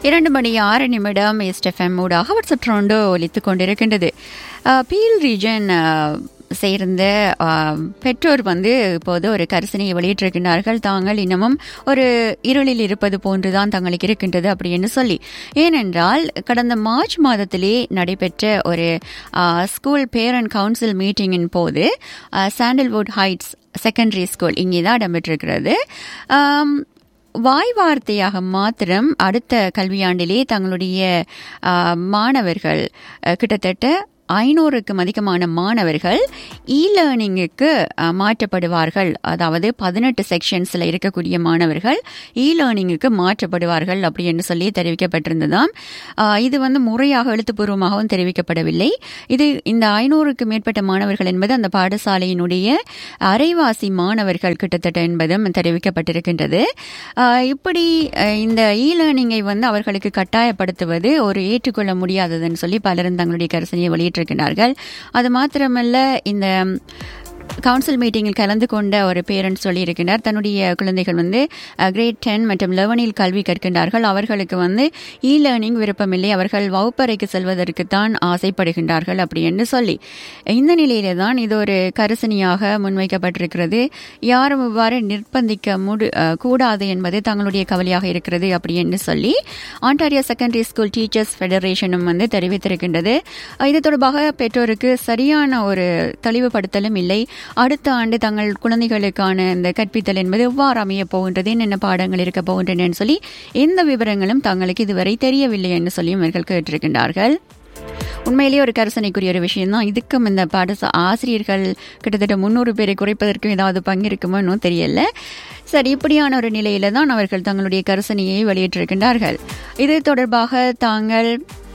இரண்டு மணி ஆறு நிமிடம் எஸ்டெஃப்எம் ஊடாக வாட்ஸ்அப் ட்ரோண்டோ ஒலித்துக் கொண்டிருக்கின்றது அஹ், பீல் ரீஜன் அஹ், சேர்ந்த அஹ், பெற்றோர் வந்து இப்போது ஒரு கரிசனையை வெளியிட்டிருக்கிறார்கள் தாங்கள் இன்னமும் ஒரு இருளில் இருப்பது போன்றுதான் தங்களுக்கு இருக்கின்றது அப்படின்னு சொல்லி ஏனென்றால் கடந்த மார்ச் மாதத்திலே நடைபெற்ற ஒரு அஹ், ஸ்கூல் பேரண்ட் கவுன்சில் மீட்டிங்கின் போது ah, Sandalwood Heights secondary school இங்கே தான் இடம்பெற்றிருக்கிறது ஆம், வாய் வார்த்தையாக மாத்திரம் அடுத்த கல்வியாண்டிலே தங்களுடைய ஆ, மாணவர்கள் அ, கிட்டத்தட்ட ஐநூறுக்கும் அதிகமான மாணவர்கள் இ லேர்னிங்குக்கு மாற்றப்படுவார்கள் அதாவது பதினெட்டு செக்ஷன்ஸில் இருக்கக்கூடிய மாணவர்கள் இ லேர்னிங்குக்கு மாற்றப்படுவார்கள் அப்படி என்று சொல்லி தெரிவிக்கப்பட்டிருந்ததாம் ஆ, இது வந்து முறையாக எழுத்துப்பூர்வமாகவும் தெரிவிக்கப்படவில்லை இது இந்த ஐநூறுக்கு மேற்பட்ட மாணவர்கள் என்பது அந்த பாடசாலையினுடைய அரைவாசி மாணவர்கள் கிட்டத்தட்ட என்பதும் தெரிவிக்கப்பட்டிருக்கின்றது ஆஹ் இப்படி அஹ், இந்த இ லேர்னிங்கை வந்து அவர்களுக்கு கட்டாயப்படுத்துவது ஒரு ஏற்றுக்கொள்ள முடியாததுன்னு சொல்லி பலரும் தங்களுடைய கரிசனையை வெளியிட்டிருக்கிறார்கள் அது மாத்திரமல்ல இந்த கவுன்சில் மீட்டிங்கில் கலந்து கொண்ட ஒரு பேரண்ட் சொல்லியிருக்கிறார் தன்னுடைய குழந்தைகள் வந்து கிரேட் டென் மற்றும் லெவனில் கல்வி கற்கின்றார்கள் அவர்களுக்கு வந்து இ லேர்னிங் விருப்பமில்லை அவர்கள் வகுப்பறைக்கு செல்வதற்குத்தான் ஆசைப்படுகின்றார்கள் அப்படி என்று சொல்லி இந்த நிலையில தான் இது ஒரு கரிசனையாக முன்வைக்கப்பட்டிருக்கிறது யாரும் இவ்வாறு நிர்பந்திக்க முடு அஹ், கூடாது என்பது தங்களுடைய கவலையாக இருக்கிறது அப்படி என்று சொல்லி ஆண்டாரியோ செகண்டரி ஸ்கூல் டீச்சர்ஸ் ஃபெடரேஷனும் வந்து தெரிவித்திருக்கின்றது அஹ், இது தொடர்பாக பெற்றோருக்கு சரியான ஒரு தெளிவுபடுத்தலும் இல்லை அடுத்த ஆண்டு தங்கள் குழந்தைகளுக்கான இந்த கற்பித்தல் என்பது எவ்வாறு அமைய போகின்றது என்னென்ன பாடங்கள் இருக்க போகின்றன சொல்லி எந்த விவரங்களும் தங்களுக்கு இதுவரை தெரியவில்லை என்று சொல்லியும் இவர்கள் கேட்டிருக்கின்றார்கள் உண்மையிலேயே ஒரு கரசனைக்குரிய ஒரு விஷயம் தான் இதுக்கும் இந்த பாடச ஆசிரியர்கள் கிட்டத்தட்ட முன்னூறு பேரை குறைப்பதற்கும் ஏதாவது பங்கு இருக்குமோ இன்னும் தெரியல சரி இப்படியான ஒரு நிலையில தான் அவர்கள் தங்களுடைய கரசனையை வெளியிட்டிருக்கின்றார்கள் இது தொடர்பாக தாங்கள்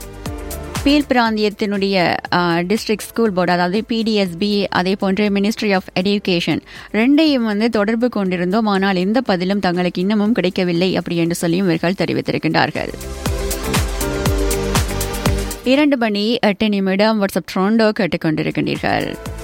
பீல் பிராந்தியத்தினுடைய டிஸ்ட்ரிக்ட் ஸ்கூல் போர்டு அதாவது பிடிஎஸ்பி அதே போன்று மினிஸ்ட்ரி ஆஃப் எஜுகேஷன் ரெண்டையும் வந்து தொடர்பு கொண்டிருந்தோம் ஆனால் எந்த பதிலும் தங்களுக்கு இன்னமும் கிடைக்கவில்லை அப்படி என்று சொல்லியும் இவர்கள் தெரிவித்திருக்கின்றார்கள் இரண்டு மணி எட்டு நிமிடம் வாட்ஸ்அப் ட்ரோண்டோ கேட்டுக்கொண்டிருக்கின்றீர்கள்